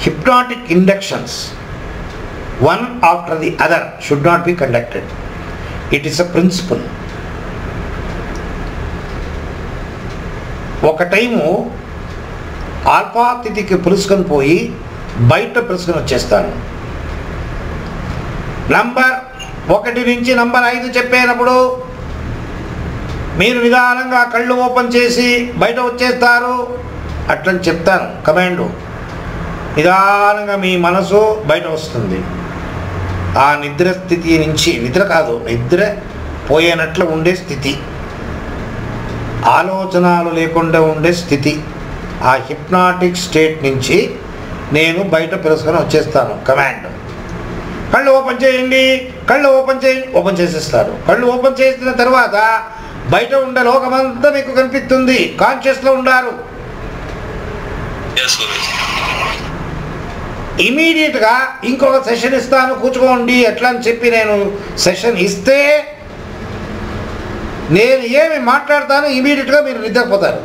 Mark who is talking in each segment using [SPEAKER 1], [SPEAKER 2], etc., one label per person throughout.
[SPEAKER 1] hypnotic inductions one after the other should not be conducted it is a principle ఒక time alpha తిథికి పిలుచుకొని పోయి బయట పిలుచుకొని వచ్చేస్తాను నంబర్ ఒకటి నుంచి నంబర్ ఐదు చెప్పేటప్పుడు మీరు నిదానంగా కళ్ళు ఓపెన్ చేసి బయట వచ్చేస్తారు అట్లని చెప్తాను కమాండు నిదానంగా మీ మనసు బయట వస్తుంది ఆ నిద్ర స్థితి నుంచి నిద్ర కాదు నిద్ర పోయేనట్లు ఉండే స్థితి ఆలోచనలు లేకుండా ఉండే స్థితి ఆ హిప్నాటిక్ స్టేట్ నుంచి నేను బయట పిలుచుకొని వచ్చేస్తాను కమాండ్ కళ్ళు ఓపెన్ చేయండి కళ్ళు ఓపెన్ చేయండి ఓపెన్ చేసేస్తారు కళ్ళు ఓపెన్ చేసిన తర్వాత బయట ఉండే లోకమంతా మీకు కనిపిస్తుంది కాన్షియస్లో ఉండారు
[SPEAKER 2] ఎస్ గురూజీ
[SPEAKER 1] ఇమీడియట్గా ఇంకొక సెషన్ ఇస్తాను కూర్చోండి ఎట్లా అని చెప్పి నేను సెషన్ ఇస్తే నేను ఏమి మాట్లాడతాను ఇమీడియట్గా మీరు నిద్రపోతారు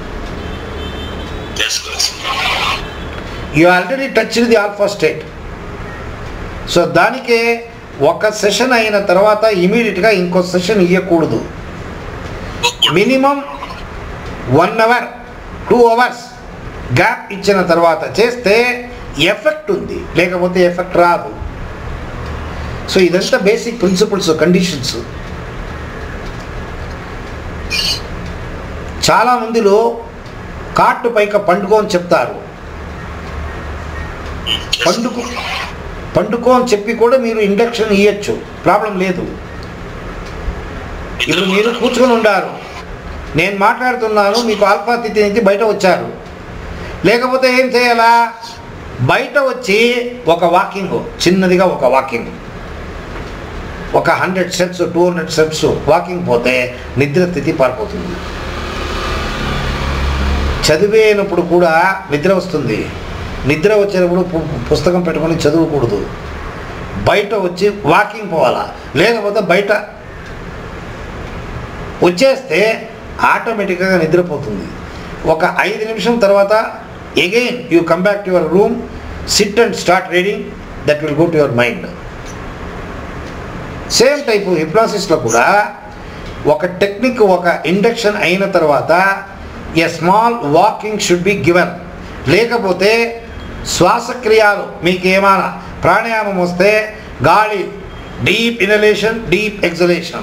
[SPEAKER 2] yes Guruji
[SPEAKER 1] you already touch the alpha state so దానికే ఒక సెషన్ అయిన తర్వాత ఇమీడియట్గా ఇంకో సెషన్ ఇవ్వకూడదు minimum one hour two hours gap ఇచ్చిన తర్వాత చేస్తే ఎఫెక్ట్ ఉంది లేకపోతే ఎఫెక్ట్ రాదు సో ఇదంతా బేసిక్ ప్రిన్సిపల్స్ కండిషన్స్ చాలా మందిలో కాటు పైక పండుగ అని చెప్తారు పండుకో పండుకో అని చెప్పి కూడా మీరు ఇండక్షన్ ఇవ్వచ్చు ప్రాబ్లం లేదు ఇప్పుడు మీరు కూర్చొని ఉండారు నేను మాట్లాడుతున్నాను మీకు ఆల్ఫా తిథి నుంచి బయట వచ్చారు లేకపోతే ఏం చేయాలా బయట వచ్చి ఒక వాకింగ్ చిన్నదిగా ఒక వాకింగ్ ఒక hundred steps two hundred steps walking పోతే నిద్ర స్థితి పారిపోతుంది చదివేనప్పుడు కూడా నిద్ర వస్తుంది నిద్ర వచ్చేటప్పుడు పు- పుస్తకం పెట్టుకొని చదువుకూడదు బయట వచ్చి వాకింగ్ పోవాలా లేకపోతే బయట వచ్చేస్తే ఆటోమేటిక్గా నిద్రపోతుంది ఒక ఐదు నిమిషం తర్వాత again you come back to your room sit and start reading that will go to your mind same type హిప్నాసిస్లో కూడా ఒక టెక్నిక్ ఒక ఇండక్షన్ అయిన తర్వాత a small walking should be given లేకపోతే శ్వాసక్రియాలు మీకు ఏమైనా ప్రాణాయామం వస్తే గాలి డీప్ ఇనలేషన్ డీప్ ఎక్సలేషన్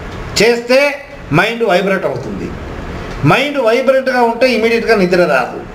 [SPEAKER 1] చేస్తే మైండ్ వైబ్రేట్ అవుతుంది మైండ్ వైబ్రేట్గా ఉంటే ఇమీడియట్గా నిద్ర రాదు